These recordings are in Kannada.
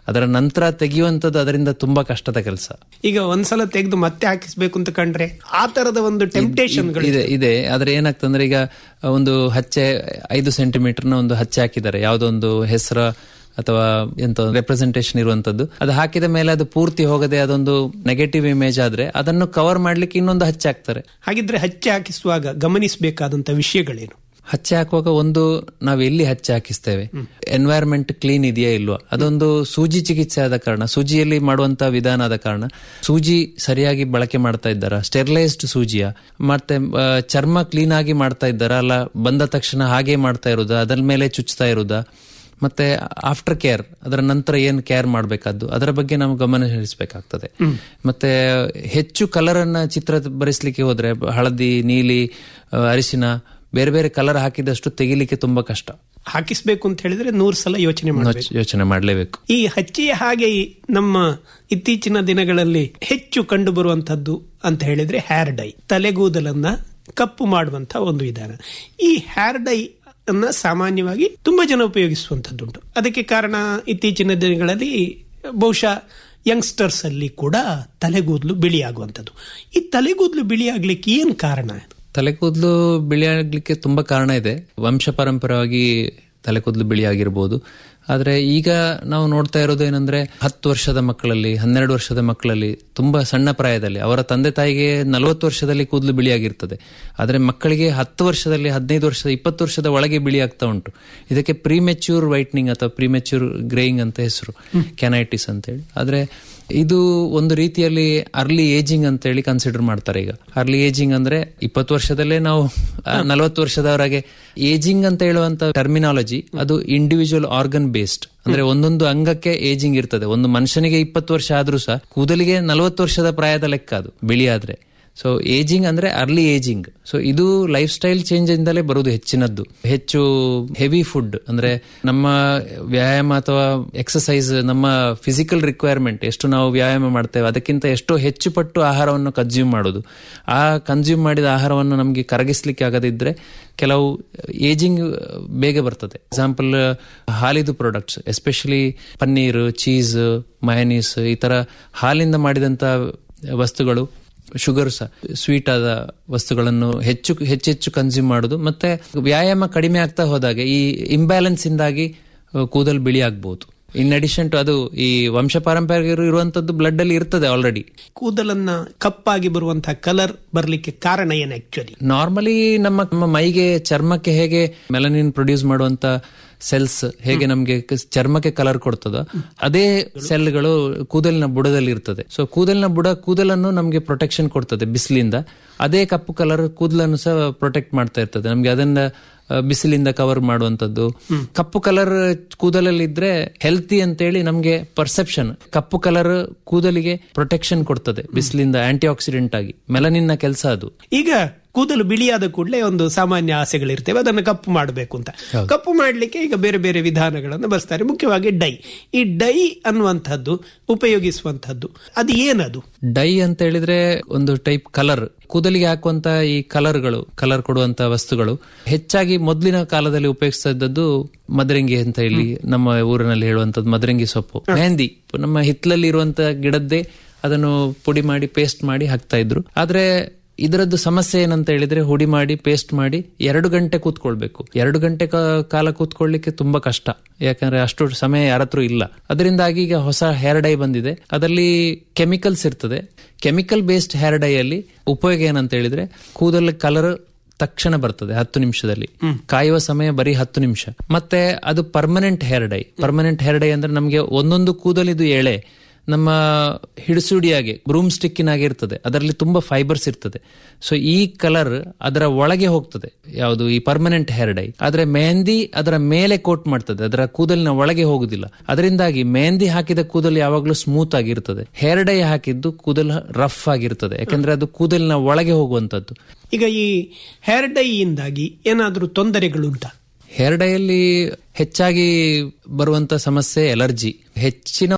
ಅದರ ನಂತರ ತೆಗೆಯುವಂಥದ್ದು ಅದರಿಂದ ತುಂಬಾ ಕಷ್ಟದ ಕೆಲಸ ಈಗ ಒಂದ್ಸಲ ತೆಗೆದು ಮತ್ತೆ ಹಾಕಿಸ್ಬೇಕು ಅಂತ ಕಂಡ್ರೆ ಆ ತರದ ಒಂದು ಟೆಂಪ್ಟೇಷನ್ಗಳು ಇದೆ ಇದೆ ಆದ್ರೆ ಏನಾಗ್ತಂದ್ರೆ ಈಗ ಒಂದು ಹಚ್ಚೆ ಐದು ಸೆಂಟಿಮೀಟರ್ನ ಒಂದು ಹಚ್ಚೆ ಹಾಕಿದ್ದಾರೆ ಯಾವುದೋ ಒಂದು ಹೆಸರ ಅಥವಾ ಎಂತ ರೆಪ್ರೆಸೆಂಟೇಷನ್ ಇರುವಂತದ್ದು ಅದು ಹಾಕಿದ ಮೇಲೆ ಅದು ಪೂರ್ತಿ ಹೋಗದೆ ಅದೊಂದು ನೆಗೆಟಿವ್ ಇಮೇಜ್ ಆದ್ರೆ ಅದನ್ನು ಕವರ್ ಮಾಡ್ಲಿಕ್ಕೆ ಇನ್ನೊಂದು ಹಚ್ಚೆ ಹಾಕ್ತಾರೆ ಹಾಗಿದ್ರೆ ಹಚ್ಚೆ ಹಾಕಿಸುವಾಗ ಗಮನಿಸಬೇಕಾದಂತ ವಿಷಯಗಳೇನು ಹಚ್ಚೆ ಹಾಕುವಾಗ ಒಂದು ನಾವು ಎಲ್ಲಿ ಹಚ್ಚೆ ಹಾಕಿಸ್ತೇವೆ ಎನ್ವೈರನ್ಮೆಂಟ್ ಕ್ಲೀನ್ ಇದೆಯಾ ಇಲ್ವಾ ಅದೊಂದು ಸೂಜಿ ಚಿಕಿತ್ಸೆ ಆದ ಕಾರಣ ಸೂಜಿಯಲ್ಲಿ ಮಾಡುವಂತ ವಿಧಾನ ಆದ ಕಾರಣ ಸೂಜಿ ಸರಿಯಾಗಿ ಬಳಕೆ ಮಾಡ್ತಾ ಇದ್ದಾರಾ ಸ್ಟೆರಿಲೈಸ್ಡ್ ಸೂಜಿಯ ಮತ್ತೆ ಆ, ಚರ್ಮ ಕ್ಲೀನ್ ಆಗಿ ಮಾಡ್ತಾ ಇದ್ದಾರಾ ಅಲ್ಲ ಬಂದ ತಕ್ಷಣ ಹಾಗೆ ಮಾಡ್ತಾ ಇರುದಾ ಅದರ ಮೇಲೆ ಚುಚ್ತಾ ಇರುದಾ ಮತ್ತೆ ಆಫ್ಟರ್ ಕೇರ್ ಅದರ ನಂತರ ಏನು ಕೇರ್ ಮಾಡಬೇಕಾದ್ದು ಅದರ ಬಗ್ಗೆ ನಾವು ಗಮನ ಹರಿಸಬೇಕಾಗ್ತದೆ ಮತ್ತೆ ಹೆಚ್ಚು ಕಲರ್ ಅನ್ನ ಚಿತ್ರ ಬರೆಸಲಿಕ್ಕೆ ಹೋದ್ರೆ ಹಳದಿ ನೀಲಿ ಆ, ಅರಿಶಿನ ಬೇರೆ ಬೇರೆ ಕಲರ್ ಹಾಕಿದಷ್ಟು ತೆಗಿಲಿಕ್ಕೆ ತುಂಬಾ ಕಷ್ಟ ಹಾಕಿಸ್ಬೇಕು ಅಂತ ಹೇಳಿದ್ರೆ ನೂರು ಸಲ ಯೋಚನೆ ಮಾಡಬೇಕು ಯೋಚನೆ ಮಾಡಲೇಬೇಕು ಈ ಹಚ್ಚೆಯ ಹಾಗೆ ಈ ನಮ್ಮ ಇತ್ತೀಚಿನ ದಿನಗಳಲ್ಲಿ ಹೆಚ್ಚು ಕಂಡು ಬರುವಂತದ್ದು ಅಂತ ಹೇಳಿದ್ರೆ ಹೇರ್ ಡೈ ತಲೆಗೂದಲನ್ನ ಕಪ್ಪು ಮಾಡುವಂತಹ ಒಂದು ವಿಧಾನ ಈ ಹೇರ್ ಡೈ ಅನ್ನ ಸಾಮಾನ್ಯವಾಗಿ ತುಂಬಾ ಜನ ಉಪಯೋಗಿಸುವಂತದ್ದುಂಟು ಅದಕ್ಕೆ ಕಾರಣ ಇತ್ತೀಚಿನ ದಿನಗಳಲ್ಲಿ ಬಹುಶಃ ಯಂಗ್ಸ್ಟರ್ಸ್ ಅಲ್ಲಿ ಕೂಡ ತಲೆಗೂದಲು ಬಿಳಿಯಾಗುವಂಥದ್ದು ಈ ತಲೆಗೂದಲು ಬಿಳಿಯಾಗ್ಲಿಕ್ಕೆ ಏನ್ ಕಾರಣ ತಲೆಕೂದಲು ಬಿಳಿ ಆಗ್ಲಿಕ್ಕೆ ತುಂಬಾ ಕಾರಣ ಇದೆ ವಂಶ ಪಾರಂಪರವಾಗಿ ತಲೆಕೂದಲು ಬಿಳಿ ಆಗಿರ್ಬೋದು ಆದ್ರೆ ಈಗ ನಾವು ನೋಡ್ತಾ ಇರೋದು ಏನಂದ್ರೆ ಹತ್ತು ವರ್ಷದ ಮಕ್ಕಳಲ್ಲಿ ಹನ್ನೆರಡು ವರ್ಷದ ಮಕ್ಕಳಲ್ಲಿ ತುಂಬಾ ಸಣ್ಣ ಪ್ರಾಯದಲ್ಲಿ ಅವರ ತಂದೆ ತಾಯಿಗೆ ನಲವತ್ತು ವರ್ಷದಲ್ಲಿ ಕೂದಲು ಬಿಳಿ ಆಗಿರ್ತದೆ ಆದ್ರೆ ಮಕ್ಕಳಿಗೆ ಹತ್ತು ವರ್ಷದಲ್ಲಿ ಹದಿನೈದು ವರ್ಷದ ಇಪ್ಪತ್ತು ವರ್ಷದ ಒಳಗೆ ಬಿಳಿ ಆಗ್ತಾ ಉಂಟು ಇದಕ್ಕೆ ಪ್ರಿಮೆಚ್ಯೂರ್ ವೈಟ್ನಿಂಗ್ ಅಥವಾ ಪ್ರಿಮೆಚ್ಯೂರ್ ಗ್ರೇಯಿಂಗ್ ಅಂತ ಹೆಸರು ಕ್ಯಾನೈಟಿಸ್ ಅಂತ ಹೇಳಿ ಆದ್ರೆ ಇದು ಒಂದು ರೀತಿಯಲ್ಲಿ ಅರ್ಲಿ ಏಜಿಂಗ್ ಅಂತ ಹೇಳಿ ಕನ್ಸಿಡರ್ ಮಾಡ್ತಾರೆ ಈಗ ಅರ್ಲಿ ಏಜಿಂಗ್ ಅಂದ್ರೆ ಇಪ್ಪತ್ತು ವರ್ಷದಲ್ಲೇ ನಾವು ನಲವತ್ತು ವರ್ಷದವರೆಗೆ ಏಜಿಂಗ್ ಅಂತ ಹೇಳುವಂತ ಟರ್ಮಿನಾಲಜಿ ಅದು ಇಂಡಿವಿಜುವಲ್ ಆರ್ಗನ್ ಬೇಸ್ಡ್ ಅಂದ್ರೆ ಒಂದೊಂದು ಅಂಗಕ್ಕೆ ಏಜಿಂಗ್ ಇರ್ತದೆ ಒಂದು ಮನುಷ್ಯನಿಗೆ ಇಪ್ಪತ್ತು ವರ್ಷ ಆದ್ರೂ ಸಹ ಕೂದಲಿಗೆ ನಲವತ್ತು ವರ್ಷದ ಪ್ರಾಯದ ಲೆಕ್ಕ ಅದು ಬಿಳಿ ಆದ್ರೆ ಸೊ ಏಜಿಂಗ್ ಅಂದ್ರೆ ಅರ್ಲಿ ಏಜಿಂಗ್ ಸೊ ಇದು ಲೈಫ್ ಸ್ಟೈಲ್ ಚೇಂಜ್ ಇಂದಲೇ ಬರುವುದು ಹೆಚ್ಚಿನದ್ದು ಹೆಚ್ಚು ಹೆವಿ ಫುಡ್ ಅಂದ್ರೆ ನಮ್ಮ ವ್ಯಾಯಾಮ ಅಥವಾ ಎಕ್ಸಸೈಸ್ ನಮ್ಮ ಫಿಸಿಕಲ್ ರಿಕ್ವೈರ್ಮೆಂಟ್ ಎಷ್ಟು ನಾವು ವ್ಯಾಯಾಮ ಮಾಡ್ತೇವೆ ಅದಕ್ಕಿಂತ ಎಷ್ಟೋ ಹೆಚ್ಚು ಪಟ್ಟು ಆಹಾರವನ್ನು ಕನ್ಸ್ಯೂಮ್ ಮಾಡೋದು ಆ ಕನ್ಸ್ಯೂಮ್ ಮಾಡಿದ ಆಹಾರವನ್ನು ನಮಗೆ ಕರಗಿಸ್ಲಿಕ್ಕೆ ಆಗದಿದ್ರೆ ಕೆಲವು ಏಜಿಂಗ್ ಬೇಗ ಬರ್ತದೆ ಎಕ್ಸಾಂಪಲ್ ಹಾಲಿದು products especially paneer cheese mayonnaise ಈ ತರ ಹಾಲಿಂದ ಮಾಡಿದಂತ ವಸ್ತುಗಳು ಶುಗರ್ ಸಹ ಸ್ವೀಟ್ ಆದ ವಸ್ತುಗಳನ್ನು ಹೆಚ್ಚು ಹೆಚ್ಚೆಚ್ಚು ಕನ್ಸ್ಯೂಮ್ ಮಾಡುದು ಮತ್ತೆ ವ್ಯಾಯಾಮ ಕಡಿಮೆ ಆಗ್ತಾ ಹೋದಾಗ ಈ ಇಂಬ್ಯಾಲೆನ್ಸ್ ಇಂದಾಗಿ ಕೂದಲು ಬಿಳಿ ಆಗ್ಬಹುದು ಇನ್ ಅಡಿಷನ್ ಟು ಅದು ಈ ವಂಶ ಪಾರಂಪರ್ಯ ಇರುವಂತದ್ದು ಬ್ಲಡ್ ಅಲ್ಲಿ ಇರ್ತದೆ ಆಲ್ರೆಡಿ ಕೂದಲನ್ನ ಕಪ್ಪಾಗಿ ಬರುವಂತಹ ಕಲರ್ ಬರ್ಲಿಕ್ಕೆ ಕಾರಣ ಏನು ಆಕ್ಚುಲಿ ನಾರ್ಮಲಿ ನಮ್ಮ ನಮ್ಮ ಮೈಗೆ ಚರ್ಮಕ್ಕೆ ಹೇಗೆ ಮೆಲನಿನ್ ಪ್ರೊಡ್ಯೂಸ್ ಮಾಡುವಂತ ಸೆಲ್ಸ್ ಹೇಗೆ ನಮ್ಗೆ ಕ- ಚರ್ಮಕ್ಕೆ ಕಲರ್ ಕೊಡ್ತದ ಅದೇ ಸೆಲ್ಗಳು ಕೂದಲಿನ ಬುಡದಲ್ಲಿ ಇರ್ತದೆ ಸೊ ಕೂದಲಿನ ಬುಡ ಕೂದಲನ್ನು ನಮ್ಗೆ ಪ್ರೊಟೆಕ್ಷನ್ ಕೊಡ್ತದೆ ಬಿಸಿಲಿಂದ ಅದೇ ಕಪ್ಪು ಕಲರ್ ಕೂದಲನ್ನು ಸಹ ಪ್ರೊಟೆಕ್ಟ್ ಮಾಡ್ತಾ ಇರ್ತದೆ ನಮ್ಗೆ ಅದನ್ನ ಆ, ಬಿಸಿಲಿಂದ ಕವರ್ ಮಾಡುವಂತದ್ದು ಕಪ್ಪು ಕಲರ್ ಕೂದಲಲ್ಲಿ ಇದ್ರೆ ಹೆಲ್ತಿ ಅಂತೇಳಿ ನಮ್ಗೆ ಪರ್ಸೆಪ್ಷನ್ ಕಪ್ಪು ಕಲರ್ ಕೂದಲಿಗೆ ಪ್ರೊಟೆಕ್ಷನ್ ಕೊಡ್ತದೆ ಬಿಸಿಲಿಂದ ಆಂಟಿ ಆಕ್ಸಿಡೆಂಟ್ ಆಗಿ ಮೆಲನಿನ್ನ ಕೆಲಸ ಅದು ಈಗ ಕೂದಲು ಬಿಳಿಯಾದ ಕೂಡಲೇ ಒಂದು ಸಾಮಾನ್ಯ ಆಸೆಗಳಿರ್ತವೆ ಅದನ್ನು ಕಪ್ಪು ಮಾಡಬೇಕು ಅಂತ ಕಪ್ಪು ಮಾಡಲಿಕ್ಕೆ ಈಗ ಬೇರೆ ಬೇರೆ ವಿಧಾನಗಳನ್ನು ಬಳಸ್ತಾರೆ ಮುಖ್ಯವಾಗಿ ಡೈ ಈ ಡೈ ಅನ್ನುವಂಥದ್ದು ಉಪಯೋಗಿಸುವಂತಹದ್ದು ಅದು ಏನದು ಡೈ ಅಂತ ಹೇಳಿದ್ರೆ ಒಂದು ಟೈಪ್ ಕಲರ್ ಕೂದಲಿಗೆ ಹಾಕುವಂತ ಈ ಕಲರ್ಗಳು ಕಲರ್ ಕೊಡುವಂತ ವಸ್ತುಗಳು ಹೆಚ್ಚಾಗಿ ಮೊದಲಿನ ಕಾಲದಲ್ಲಿ ಉಪಯೋಗಿಸ್ತಾ ಇದ್ದದ್ದು ಮದರಂಗಿ ಅಂತ ಹೇಳಿ ನಮ್ಮ ಊರಿನಲ್ಲಿ ಹೇಳುವಂತದ್ದು ಮದರಂಗಿ ಸೊಪ್ಪು ಮೆಹಂದಿ ನಮ್ಮ ಹಿತ್ತಲಲ್ಲಿ ಇರುವಂತ ಗಿಡದ್ದೇ ಅದನ್ನು ಪುಡಿ ಮಾಡಿ ಪೇಸ್ಟ್ ಮಾಡಿ ಹಾಕ್ತಾ ಇದ್ರು ಆದ್ರೆ ಇದರದ್ದು ಸಮಸ್ಯೆ ಏನಂತ ಹೇಳಿದ್ರೆ ಹುಡಿ ಮಾಡಿ ಪೇಸ್ಟ್ ಮಾಡಿ ಎರಡು ಗಂಟೆ ಕೂತ್ಕೊಳ್ಬೇಕು ಎರಡು ಗಂಟೆ ಕಾ- ಕಾಲ ಕೂತ್ಕೊಳ್ಳಿಕ್ಕೆ ತುಂಬಾ ಕಷ್ಟ ಯಾಕಂದ್ರೆ ಅಷ್ಟು ಸಮಯ ಯಾರತ್ರ ಇಲ್ಲ ಅದರಿಂದಾಗಿ ಈಗ ಹೊಸ ಹೇರ್ ಡೈ ಬಂದಿದೆ ಅದರಲ್ಲಿ ಕೆಮಿಕಲ್ಸ್ ಇರ್ತದೆ ಕೆಮಿಕಲ್ ಬೇಸ್ಡ್ ಹೇರ್ ಡೈ ಅಲ್ಲಿ ಉಪಯೋಗ ಏನಂತ ಹೇಳಿದ್ರೆ ಕೂದಲ ಕಲರ್ ತಕ್ಷಣ ಬರ್ತದೆ ಹತ್ತು ನಿಮಿಷದಲ್ಲಿ ಕಾಯುವ ಸಮಯ ಬರೀ ಹತ್ತು ನಿಮಿಷ ಮತ್ತೆ ಅದು permanent hair dye permanent hair dye ಅಂದ್ರೆ ನಮಗೆ ಒಂದೊಂದು ಕೂದಲಿದು ಎಳೆ ನಮ್ಮ ಹಿಡಿಸುಡಿಯಾಗೆ ಬ್ರೂಮ್ ಸ್ಟಿಕ್ಕಿನಾಗೆ ಇರ್ತದೆ ಅದರಲ್ಲಿ ತುಂಬಾ ಫೈಬರ್ಸ್ ಇರ್ತದೆ ಸೊ ಈ ಕಲರ್ ಅದರ ಒಳಗೆ ಹೋಗ್ತದೆ ಯಾವುದು ಈ ಪರ್ಮನೆಂಟ್ ಹೇರ್ ಡೈ ಆದ್ರೆ ಮೆಹಂದಿ ಅದರ ಮೇಲೆ ಕೋಟ್ ಮಾಡ್ತದೆ ಅದರ ಕೂದಲಿನ ಒಳಗೆ ಹೋಗುದಿಲ್ಲ ಅದರಿಂದಾಗಿ ಮೆಹಂದಿ ಹಾಕಿದ ಕೂದಲು ಯಾವಾಗಲೂ ಸ್ಮೂತ್ ಆಗಿರ್ತದೆ ಹೇರ್ ಡೈ ಹಾಕಿದ್ದು ಕೂದಲು ರಫ್ ಆಗಿರ್ತದೆ ಯಾಕಂದ್ರೆ ಅದು ಕೂದಲಿನ ಒಳಗೆ ಹೋಗುವಂತದ್ದು ಈಗ ಈ ಹೇರ್ ಡೈ ಇಂದಾಗಿ ಏನಾದರೂ ತೊಂದರೆಗಳುಂಟಾ ಹೇರ್ ಡೈಯಲ್ಲಿ ಹೆಚ್ಚಾಗಿ ಬರುವಂತ ಸಮಸ್ಯೆ ಎಲರ್ಜಿ ಹೆಚ್ಚಿನ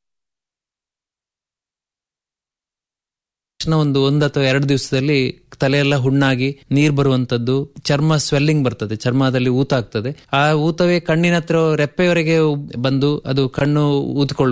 ತಕ್ಷಣ ಒಂದು ಒಂದು ಅಥವಾ ಎರಡು ದಿವಸದಲ್ಲಿ ತಲೆಯೆಲ್ಲ ಹುಣ್ಣಾಗಿ ನೀರ್ ಬರುವಂತದ್ದು ಚರ್ಮ ಸ್ವೆಲ್ಲಿಂಗ್ ಬರ್ತದೆ ಚರ್ಮದಲ್ಲಿ ಊತ ಆಗ್ತದೆ ಆ ಊತವೇ ಕಣ್ಣಿನ ಹತ್ರ ರೆಪ್ಪೆಯವರೆಗೆ ಬಂದು ಅದು ಕಣ್ಣು ಊದ್ಕೊಳ್ಬೇಕು